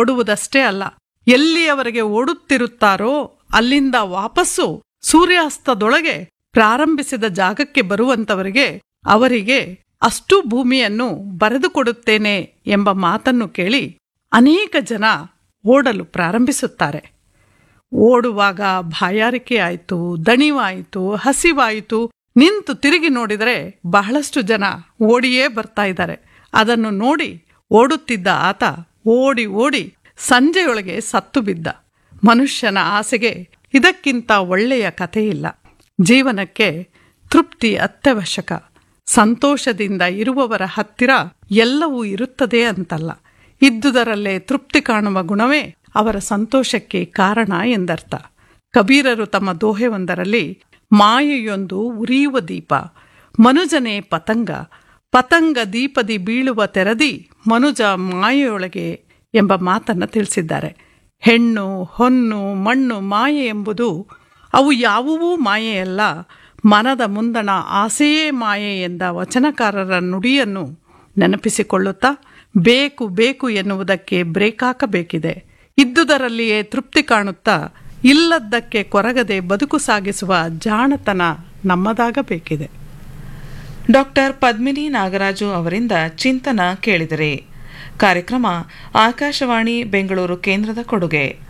ಓಡುವುದಷ್ಟೇ ಅಲ್ಲ ಎಲ್ಲಿಯವರೆಗೆ ಓಡುತ್ತಿರುತ್ತಾರೋ ಅಲ್ಲಿಂದ ವಾಪಸ್ಸು ಸೂರ್ಯಾಸ್ತದೊಳಗೆ ಪ್ರಾರಂಭಿಸಿದ ಜಾಗಕ್ಕೆ ಬರುವಂತವರಿಗೆ ಅವರಿಗೆ ಅಷ್ಟು ಭೂಮಿಯನ್ನು ಬರೆದುಕೊಡುತ್ತೇನೆ ಎಂಬ ಮಾತನ್ನು ಕೇಳಿ ಅನೇಕ ಜನ ಓಡಲು ಪ್ರಾರಂಭಿಸುತ್ತಾರೆ ಓಡುವಾಗ ಬಾಯಾರಿಕೆ ಆಯಿತು ದಣಿವಾಯಿತು ಹಸಿವಾಯಿತು ನಿಂತು ತಿರುಗಿ ನೋಡಿದರೆ ಬಹಳಷ್ಟು ಜನ ಓಡಿಯೇ ಬರ್ತಾ ಇದ್ದಾರೆ ಅದನ್ನು ನೋಡಿ ಓಡುತ್ತಿದ್ದ ಆತ ಓಡಿ ಓಡಿ ಸಂಜೆಯೊಳಗೆ ಸತ್ತು ಬಿದ್ದ ಮನುಷ್ಯನ ಆಸೆಗೆ ಇದಕ್ಕಿಂತ ಒಳ್ಳೆಯ ಕಥೆಯಿಲ್ಲ ಜೀವನಕ್ಕೆ ತೃಪ್ತಿ ಅತ್ಯವಶ್ಯಕ ಸಂತೋಷದಿಂದ ಇರುವವರ ಹತ್ತಿರ ಎಲ್ಲವೂ ಇರುತ್ತದೆ ಅಂತಲ್ಲ ಇದ್ದುದರಲ್ಲೇ ತೃಪ್ತಿ ಕಾಣುವ ಗುಣವೇ ಅವರ ಸಂತೋಷಕ್ಕೆ ಕಾರಣ ಎಂದರ್ಥ ಕಬೀರರು ತಮ್ಮ ದೋಹೆಯೊಂದರಲ್ಲಿ ಮಾಯೆಯೊಂದು ಉರಿಯುವ ದೀಪ ಮನುಜನೇ ಪತಂಗ ಪತಂಗ ದೀಪದಿ ಬೀಳುವ ತೆರದಿ ಮನುಜ ಮಾಯೆಯೊಳಗೆ ಎಂಬ ಮಾತನ್ನು ತಿಳಿಸಿದ್ದಾರೆ ಹೆಣ್ಣು ಹೊನ್ನು ಮಣ್ಣು ಮಾಯೆ ಎಂಬುದು ಅವು ಯಾವುವೂ ಮಾಯೆಯಲ್ಲ ಮನದ ಮುಂದಣ ಆಸೆಯೇ ಮಾಯೆ ಎಂದ ವಚನಕಾರರ ನುಡಿಯನ್ನು ನೆನಪಿಸಿಕೊಳ್ಳುತ್ತಾ ಬೇಕು ಬೇಕು ಎನ್ನುವುದಕ್ಕೆ ಬ್ರೇಕ್ ಹಾಕಬೇಕಿದೆ ಇದ್ದುದರಲ್ಲಿಯೇ ತೃಪ್ತಿ ಕಾಣುತ್ತಾ ಇಲ್ಲದ್ದಕ್ಕೆ ಕೊರಗದೆ ಬದುಕು ಸಾಗಿಸುವ ಜಾಣತನ ನಮ್ಮದಾಗಬೇಕಿದೆ ಡಾಕ್ಟರ್ ಪದ್ಮಿನಿ ನಾಗರಾಜು ಅವರಿಂದ ಚಿಂತನ ಕೇಳಿದರೆ ಕಾರ್ಯಕ್ರಮ ಆಕಾಶವಾಣಿ ಬೆಂಗಳೂರು ಕೇಂದ್ರದ ಕೊಡುಗೆ